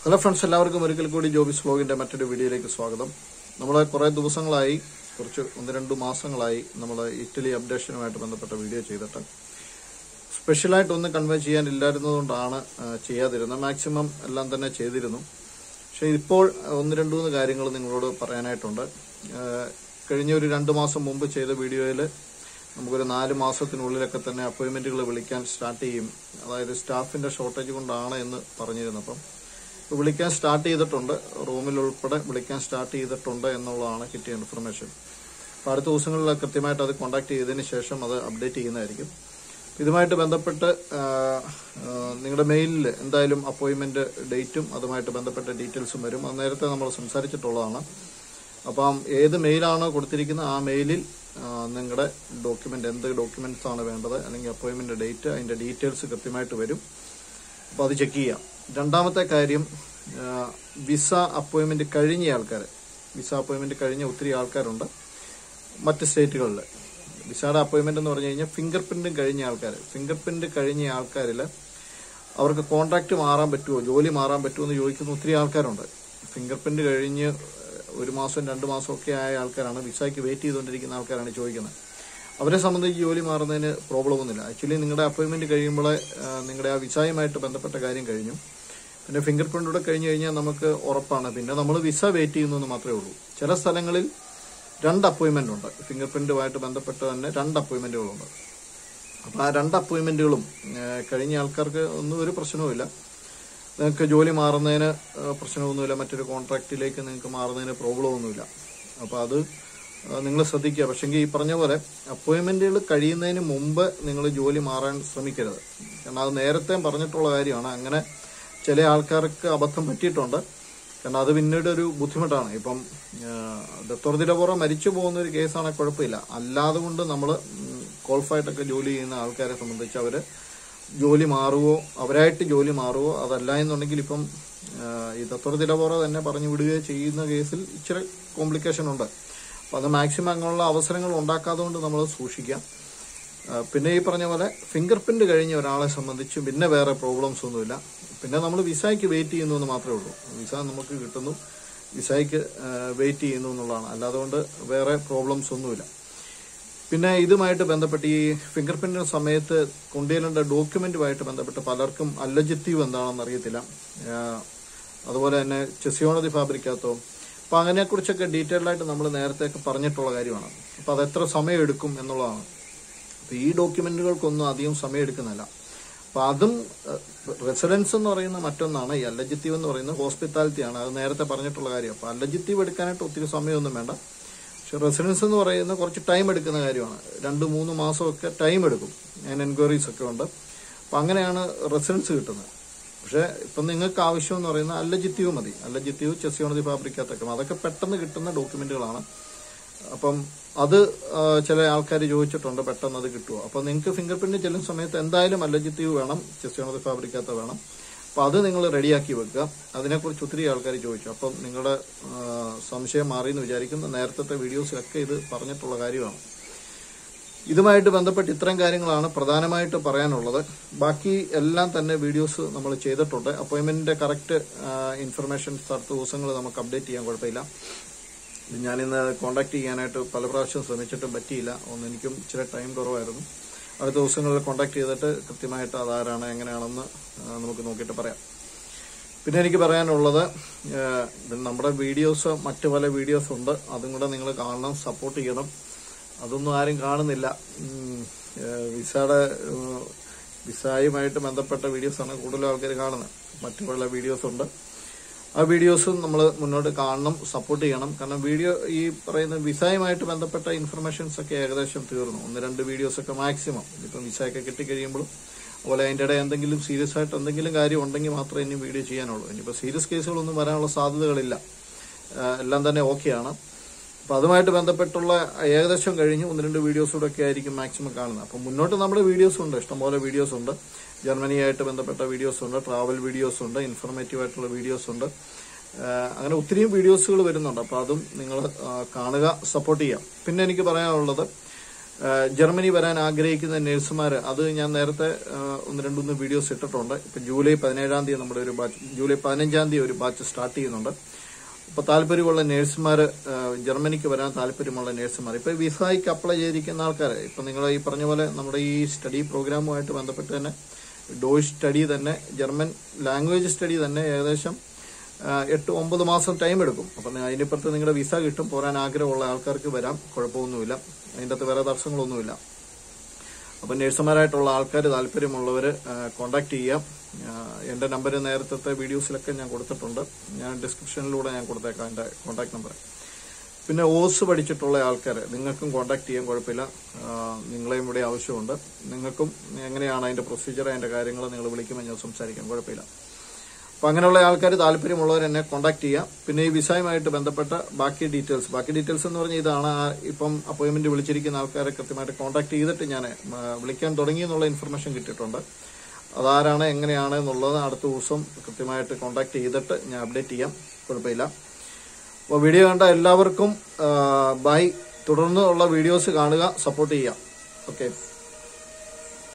hello friends എല്ലാവർക്കും ഒരിക്കൽ കൂടി ജോബിസ് വ്ലോഗിന്റെ മറ്റൊരു വീഡിയോയിലേക്ക് സ്വാഗതം നമ്മൾ കുറേ ദിവസങ്ങളായി കുറച്ച് ഒന്ന് രണ്ട് മാസങ്ങളായി നമ്മൾ ഇറ്റലി അപ്ഡേഷനുമായിട്ട് ബന്ധപ്പെട്ട വീഡിയോ ചെയ്തിട്ട് സ്പെഷ്യലായിട്ട് ഒന്നും കൺവേ ചെയ്യാനില്ലായിരുന്നതുകൊണ്ടാണ് ആ, ചെയ്യാതിരുന്നത് മാക്സിമം എല്ലാം തന്നെ ചെയ്തിരുന്നു പക്ഷേ ഇപ്പോൾ ഒന്ന് രണ്ട് മൂന്ന് കാര്യങ്ങൾ നിങ്ങളോട് പറയാനായിട്ടുണ്ട് ആ, കഴിഞ്ഞ ഒരു രണ്ട് മാസം മുമ്പ് ചെയ്ത വീഡിയോയിൽ നമുക്കൊരു നാല് മാസത്തിനുള്ളിലൊക്കെ തന്നെ അപ്പോയിന്റ്മെന്റുകൾ വിളിക്കാൻ സ്റ്റാർട്ട് ചെയ്യും അതായത് സ്റ്റാഫിന്റെ ഷോർട്ടേജ് കൊണ്ടാണ് എന്ന് പറഞ്ഞിരുന്നു അപ്പം ഇപ്പൊ വിളിക്കാൻ സ്റ്റാർട്ട് ചെയ്തിട്ടുണ്ട് റൂമിൽ ഉൾപ്പെടെ വിളിക്കാൻ സ്റ്റാർട്ട് ചെയ്തിട്ടുണ്ട് എന്നുള്ളതാണ് കിട്ടിയ ഇൻഫർമേഷൻ അപ്പോൾ അടുത്ത ദിവസങ്ങളിൽ കൃത്യമായിട്ട് അത് കോൺടാക്ട് ചെയ്തതിന് ശേഷം അത് അപ്ഡേറ്റ് ചെയ്യുന്നതായിരിക്കും ഇതുമായിട്ട് ബന്ധപ്പെട്ട് ആ, ആ, നിങ്ങളുടെ മെയിലിൽ എന്തായാലും അപ്പോയിന്റ്മെന്റ് ഡേറ്റും അതുമായിട്ട് ബന്ധപ്പെട്ട ഡീറ്റെയിൽസും വരും അത് നേരത്തെ നമ്മൾ സംസാരിച്ചിട്ടുള്ളതാണ് അപ്പം ഏത് മെയിലാണോ കൊടുത്തിരിക്കുന്നത് ആ മെയിലിൽ ആ, നിങ്ങളുടെ ഡോക്യുമെന്റ് എന്ത് ഡോക്യുമെന്റ്സ് ആണ് വേണ്ടത് അല്ലെങ്കിൽ അപ്പോയിന്റ്മെന്റ് ഡേറ്റ് അതിന്റെ ഡീറ്റെയിൽസ് കൃത്യമായിട്ട് വരും അപ്പോൾ അത് ചെക്ക് ചെയ്യാം രണ്ടാമത്തെ കാര്യം ആ, വിസ അപ്പോയിന്റ്മെന്റ് കഴിഞ്ഞ ആൾക്കാർ വിസ അപ്പോയിന്റ്മെന്റ് കഴിഞ്ഞ ഒത്തിരി ആൾക്കാരുണ്ട് മറ്റ് സ്റ്റേറ്റുകളിൽ വിസയുടെ അപ്പോയിന്റ്മെന്റ് എന്ന് പറഞ്ഞു കഴിഞ്ഞാൽ ഫിംഗർ പ്രിന്റും കഴിഞ്ഞ ആൾക്കാർ ഫിംഗർ പ്രിന്റ് കഴിഞ്ഞ ആൾക്കാരിൽ അവർക്ക് കോൺട്രാക്ട് മാറാൻ പറ്റുമോ ജോലി മാറാൻ പറ്റുമോ എന്ന് ചോദിക്കുന്ന ഒത്തിരി ആൾക്കാരുണ്ട് ഫിംഗർ പ്രിന്റ് കഴിഞ്ഞ് ഒരു മാസം രണ്ട് മാസം ഒക്കെ ആയ ആൾക്കാരാണ് വിസയ്ക്ക് വെയിറ്റ് ചെയ്തുകൊണ്ടിരിക്കുന്ന ആൾക്കാരാണ് ചോദിക്കുന്നത് അവരെ സംബന്ധിച്ച് ജോലി മാറുന്നതിന് പ്രോബ്ലം ഒന്നുമില്ല ആക്ച്വലി നിങ്ങളുടെ അപ്പോയിന്റ്മെന്റ് കഴിയുമ്പോൾ നിങ്ങളുടെ ആ വിസയുമായിട്ട് ബന്ധപ്പെട്ട കാര്യം കഴിഞ്ഞു പിന്നെ ഫിംഗർ പ്രിന്റ് കൂടെ കഴിഞ്ഞു കഴിഞ്ഞാൽ നമുക്ക് ഉറപ്പാണ് പിന്നെ നമ്മൾ വിസ വെയിറ്റ് ചെയ്യുന്നു എന്ന് മാത്രമേ ഉള്ളൂ ചില സ്ഥലങ്ങളിൽ രണ്ട് അപ്പോയിന്റ്മെന്റ് ഉണ്ട് ഫിംഗർ പ്രിന്റുമായിട്ട് ബന്ധപ്പെട്ട് തന്നെ രണ്ട് അപ്പോയിന്റ്മെന്റുകളുണ്ട് അപ്പോൾ ആ രണ്ട് അപ്പോയിന്റ്മെന്റുകളും ഏഹ്, കഴിഞ്ഞ ആൾക്കാർക്ക് ഒന്നും ഒരു പ്രശ്നവുമില്ല നിങ്ങൾക്ക് ജോലി മാറുന്നതിന് ഏഹ്, പ്രശ്നമൊന്നുമില്ല മറ്റൊരു കോൺട്രാക്റ്റിലേക്ക് നിങ്ങൾക്ക് മാറുന്നതിന് പ്രോബ്ലം ഒന്നുമില്ല അപ്പോൾ അത് നിങ്ങൾ ശ്രദ്ധിക്കുക പക്ഷെങ്കിൽ ഈ പറഞ്ഞ പോലെ അപ്പോയിന്റ്മെന്റുകൾ കഴിയുന്നതിന് മുമ്പ് നിങ്ങൾ ജോലി മാറാൻ ശ്രമിക്കരുത് കാരണം അത് നേരത്തെ പറഞ്ഞിട്ടുള്ള കാര്യമാണ് അങ്ങനെ ചില ആൾക്കാർക്ക് അബദ്ധം പറ്റിയിട്ടുണ്ട് കാരണം അത് പിന്നീട് ഒരു ബുദ്ധിമുട്ടാണ് ഇപ്പം ദത്തോർദിലപുറ മരിച്ചു പോകുന്ന ഒരു കേസാണെങ്കിൽ കുഴപ്പമില്ല അല്ലാതെ കൊണ്ട് നമ്മൾ ക്വാളിഫൈഡൊക്കെ ജോലി ചെയ്യുന്ന ആൾക്കാരെ സംബന്ധിച്ച് അവര് ജോലി മാറുവോ അവരായിട്ട് ജോലി മാറുവോ അതല്ല എന്നുണ്ടെങ്കിൽ ഇപ്പം ആ, ഈ ദത്തോർദിലപുറ തന്നെ പറഞ്ഞു വിടുകയോ ചെയ്യുന്ന കേസിൽ ഇച്ചിരി കോംപ്ലിക്കേഷൻ ഉണ്ട് അപ്പം അത് മാക്സിമം അങ്ങനെയുള്ള അവസരങ്ങൾ ഉണ്ടാക്കാതെ കൊണ്ട് നമ്മൾ സൂക്ഷിക്കാം ആ, പിന്നെ ഈ പറഞ്ഞ പോലെ ഫിംഗർ പ്രിന്റ് കഴിഞ്ഞ ഒരാളെ സംബന്ധിച്ച് പിന്നെ വേറെ പ്രോബ്ലംസ് ഒന്നുമില്ല പിന്നെ നമ്മൾ വിസയ്ക്ക് വെയിറ്റ് ചെയ്യുന്നു എന്ന് മാത്രമേ ഉള്ളൂ വിസ നമുക്ക് കിട്ടുന്നു വിസയ്ക്ക് വെയിറ്റ് ചെയ്യുന്നു എന്നുള്ളതാണ് അല്ലാതെ കൊണ്ട് വേറെ പ്രോബ്ലംസ് ഒന്നുമില്ല പിന്നെ ഇതുമായിട്ട് ബന്ധപ്പെട്ട് ഈ ഫിംഗർ പ്രിന്റിന് സമയത്ത് കൊണ്ടുചെല്ലേണ്ട ഡോക്യുമെന്റുമായിട്ട് ബന്ധപ്പെട്ട് പലർക്കും അല്ലജിറ്റീവ് എന്താണെന്ന് അറിയത്തില്ല ആ, അതുപോലെ തന്നെ ചെസിയോണതി ഫാബ്രിക്കാത്തോ അപ്പൊ അതിനെക്കുറിച്ചൊക്കെ ഡീറ്റെയിൽഡ് ആയിട്ട് നമ്മൾ നേരത്തെ ഒക്കെ പറഞ്ഞിട്ടുള്ള കാര്യമാണ് അപ്പൊ അത് എത്ര സമയം എടുക്കും എന്നുള്ളതാണ് അപ്പൊ ഈ ഡോക്യുമെന്റുകൾക്കൊന്നും അധികം സമയം എടുക്കുന്നില്ല അപ്പൊ അതും റെസിഡൻസ് എന്ന് പറയുന്ന മറ്റൊന്നാണ് ഈ അല്ലജിറ്റീവ് എന്ന് പറയുന്നത് ഹോസ്പിറ്റാലിറ്റി ആണ് അത് നേരത്തെ പറഞ്ഞിട്ടുള്ള കാര്യം അപ്പൊ അല്ലജിറ്റീവ് എടുക്കാനായിട്ട് ഒത്തിരി സമയമൊന്നും വേണ്ട പക്ഷെ റെസിഡൻസ് എന്ന് പറയുന്നത് കുറച്ച് ടൈം എടുക്കുന്ന കാര്യമാണ് രണ്ട് മൂന്ന് മാസമൊക്കെ ടൈം എടുക്കും ഞാൻ എൻക്വയറീസ് ഒക്കെ ഉണ്ട് അപ്പൊ അങ്ങനെയാണ് റെസിഡൻസ് കിട്ടുന്നത് പക്ഷെ ഇപ്പം നിങ്ങൾക്ക് ആവശ്യം എന്ന് പറയുന്നത് അല്ലജിറ്റീവ് മതി അല്ലജിറ്റീവ് ചെസിയോണതി ഫാബ്രിക്കത്തൊക്കെ അതൊക്കെ പെട്ടെന്ന് കിട്ടുന്ന ഡോക്യുമെന്റുകളാണ് അപ്പം അത് ആ, ചില ആൾക്കാർ ചോദിച്ചിട്ടുണ്ട് പെട്ടെന്ന് അത് കിട്ടുമോ അപ്പൊ നിങ്ങൾക്ക് ഫിംഗർ പ്രിന്റ് ചെല്ലുന്ന സമയത്ത് എന്തായാലും അല്ലജിറ്റീവ് വേണം ചെസ്റ്റിയോണത് ഫാബ്രിക്കാത്ത വേണം അപ്പൊ അത് നിങ്ങൾ റെഡിയാക്കി വെക്കുക അതിനെക്കുറിച്ച് ഒത്തിരി ആൾക്കാർ ചോദിച്ചു അപ്പം നിങ്ങളുടെ ആ, സംശയം മാറി എന്ന് വിചാരിക്കുന്നു നേരത്തെ വീഡിയോസിലൊക്കെ ഇത് പറഞ്ഞിട്ടുള്ള കാര്യമാണ് ഇതുമായിട്ട് ബന്ധപ്പെട്ട് ഇത്രയും കാര്യങ്ങളാണ് പ്രധാനമായിട്ട് പറയാനുള്ളത് ബാക്കി എല്ലാം തന്നെ വീഡിയോസ് നമ്മൾ ചെയ്തിട്ടുണ്ട് അപ്പോയിന്റ്മെന്റിന്റെ കറക്റ്റ് ഇൻഫർമേഷൻസ് അടുത്ത ദിവസങ്ങൾ നമുക്ക് അപ്ഡേറ്റ് ചെയ്യാൻ കുഴപ്പമില്ല ഇത് ഞാനിന്ന് കോണ്ടാക്ട് ചെയ്യാനായിട്ട് പല പ്രാവശ്യം ശ്രമിച്ചിട്ടും പറ്റിയില്ല ഒന്ന് എനിക്കും ഇച്ചിരി ടൈം കുറവായിരുന്നു അടുത്ത ദിവസങ്ങളിൽ കോണ്ടാക്ട് ചെയ്തിട്ട് കൃത്യമായിട്ട് അതാരാണ് എങ്ങനെയാണെന്ന് ആ, നമുക്ക് നോക്കിയിട്ട് പറയാം പിന്നെ എനിക്ക് പറയാനുള്ളത് ആ, ഇത് നമ്മുടെ വീഡിയോസ് മറ്റു പല വീഡിയോസ് ഉണ്ട് അതും കൂടെ നിങ്ങൾ കാണണം സപ്പോർട്ട് ചെയ്യണം അതൊന്നും ആരും കാണുന്നില്ല ഉം, ആ, വിസയുടെ ആ, വിസയുമായിട്ട് ബന്ധപ്പെട്ട വീഡിയോസാണ് കൂടുതലും ആൾക്കാർ കാണുന്നത് മറ്റു പല വീഡിയോസ് ഉണ്ട് ആ വീഡിയോസും നമ്മൾ മുന്നോട്ട് കാണണം സപ്പോർട്ട് ചെയ്യണം കാരണം വീഡിയോ ഈ പറയുന്ന വിസയുമായിട്ട് ബന്ധപ്പെട്ട ഇൻഫർമേഷൻസ് ഒക്കെ ഏകദേശം തീർന്നു ഒന്ന് രണ്ട് വീഡിയോസ് ഒക്കെ മാക്സിമം ഇപ്പം വിസയൊക്കെ കിട്ടിക്കഴിയുമ്പോഴും അതുപോലെ അതിൻ്റെ ഇടയിൽ എന്തെങ്കിലും സീരിയസ് ആയിട്ട് എന്തെങ്കിലും കാര്യം ഉണ്ടെങ്കിൽ മാത്രമേ ഇനി വീഡിയോ ചെയ്യാനുള്ളൂ ഇനിയിപ്പോൾ സീരിയസ് കേസുകളൊന്നും വരാനുള്ള സാധ്യതകളില്ല ആ, എല്ലാം തന്നെ ഓക്കെയാണ് അപ്പൊ അതുമായിട്ട് ബന്ധപ്പെട്ടുള്ള ഏകദേശം കഴിഞ്ഞ് ഒന്ന് രണ്ട് വീഡിയോസ് കൂടെ ഒക്കെ ആയിരിക്കും മാക്സിമം കാണുന്നത് അപ്പം മുന്നോട്ട് നമ്മുടെ വീഡിയോസ് ഉണ്ട് ഇഷ്ടംപോലെ വീഡിയോസ് ഉണ്ട് ജർമ്മനിയായിട്ട് ബന്ധപ്പെട്ട വീഡിയോസ് ഉണ്ട് ട്രാവൽ വീഡിയോസ് ഉണ്ട് ഇൻഫോർമേറ്റീവ് ആയിട്ടുള്ള വീഡിയോസ് ഉണ്ട് ആ, അങ്ങനെ ഒത്തിരിയും വീഡിയോസുകൾ വരുന്നുണ്ട് അപ്പോൾ അതും നിങ്ങൾ കാണുക സപ്പോർട്ട് ചെയ്യാം പിന്നെ എനിക്ക് പറയാനുള്ളത് ആ, ജർമ്മനി വരാൻ ആഗ്രഹിക്കുന്ന നഴ്സുമാർ അത് ഞാൻ നേരത്തെ ആ, ഒന്ന് രണ്ടൊന്ന് വീഡിയോസ് ഇട്ടിട്ടുണ്ട് ഇപ്പൊ ജൂലൈ പതിനേഴാം തീയതി നമ്മുടെ ഒരു ബാച്ച് ജൂലൈ പതിനഞ്ചാം തീയതി ഒരു ബാച്ച് സ്റ്റാർട്ട് ചെയ്യുന്നുണ്ട് അപ്പൊ താല്പര്യമുള്ള നഴ്സുമാർ ജർമ്മനിക്ക് വരാൻ താല്പര്യമുള്ള നഴ്സുമാർ ഇപ്പൊ വിസയ്ക്ക് അപ്ലൈ ചെയ്തിരിക്കുന്ന ആൾക്കാർ ഇപ്പൊ നിങ്ങൾ ഈ പറഞ്ഞ പോലെ നമ്മുടെ ഈ സ്റ്റഡി പ്രോഗ്രാമുമായിട്ട് ബന്ധപ്പെട്ട് തന്നെ ഡോയ് സ്റ്റഡി തന്നെ ജർമ്മൻ ലാംഗ്വേജ് സ്റ്റഡി തന്നെ ഏകദേശം ആ, എട്ട് ഒമ്പത് മാസം ടൈം എടുക്കും അപ്പം അതിനിപ്പുറത്ത് നിങ്ങളുടെ വിസ കിട്ടും പോരാൻ ആഗ്രഹമുള്ള ആൾക്കാർക്ക് വരാം കുഴപ്പമൊന്നുമില്ല അതിൻ്റെ അകത്ത് വേറെ തടസ്സങ്ങളൊന്നുമില്ല അപ്പം നഴ്സുമാരായിട്ടുള്ള ആൾക്കാർ താല്പര്യമുള്ളവർ കോണ്ടാക്ട് ചെയ്യാം ആ, എൻ്റെ നമ്പർ നേരത്തെ വീഡിയോസിലൊക്കെ ഞാൻ കൊടുത്തിട്ടുണ്ട് ഞാൻ ഡിസ്ക്രിപ്ഷനിലൂടെ ഞാൻ കൊടുത്തേക്കാം എൻ്റെ കോണ്ടാക്ട് നമ്പർ പിന്നെ ഓസ് പഠിച്ചിട്ടുള്ള ആൾക്കാർ നിങ്ങൾക്കും കോണ്ടാക്ട് ചെയ്യാൻ കുഴപ്പമില്ല ആ, നിങ്ങളെയും ഇവിടെ ആവശ്യമുണ്ട് നിങ്ങൾക്കും എങ്ങനെയാണ് അതിൻ്റെ പ്രൊസീജിയർ അതിൻ്റെ കാര്യങ്ങൾ നിങ്ങൾ വിളിക്കുമ്പോൾ ഞാൻ സംസാരിക്കാം കുഴപ്പമില്ല അപ്പൊ അങ്ങനെയുള്ള ആൾക്കാർ താല്പര്യമുള്ളവർ എന്നെ കോൺടാക്ട് ചെയ്യാം പിന്നെ ഈ വിസയുമായിട്ട് ബന്ധപ്പെട്ട ബാക്കി ഡീറ്റെയിൽസ് ബാക്കി ഡീറ്റെയിൽസ് എന്ന് പറഞ്ഞാൽ ഇതാണ് ആ ഇപ്പം അപ്പോയിന്റ്മെന്റ് വിളിച്ചിരിക്കുന്ന ആൾക്കാരെ കൃത്യമായിട്ട് കോൺടാക്ട് ചെയ്തിട്ട് ഞാൻ ആ, വിളിക്കാൻ തുടങ്ങി എന്നുള്ള ഇൻഫർമേഷൻ കിട്ടിയിട്ടുണ്ട് അതാരാണ് എങ്ങനെയാണ് എന്നുള്ളത് അടുത്ത ദിവസം കൃത്യമായിട്ട് കോൺടാക്ട് ചെയ്തിട്ട് ഞാൻ അപ്ഡേറ്റ് ചെയ്യാം കുഴപ്പമില്ല അപ്പോൾ വീഡിയോ കണ്ട എല്ലാവർക്കും ബൈ തുടർന്ന് ഉള്ള വീഡിയോസ് കാണുക സപ്പോർട്ട് ചെയ്യുക ഓക്കെ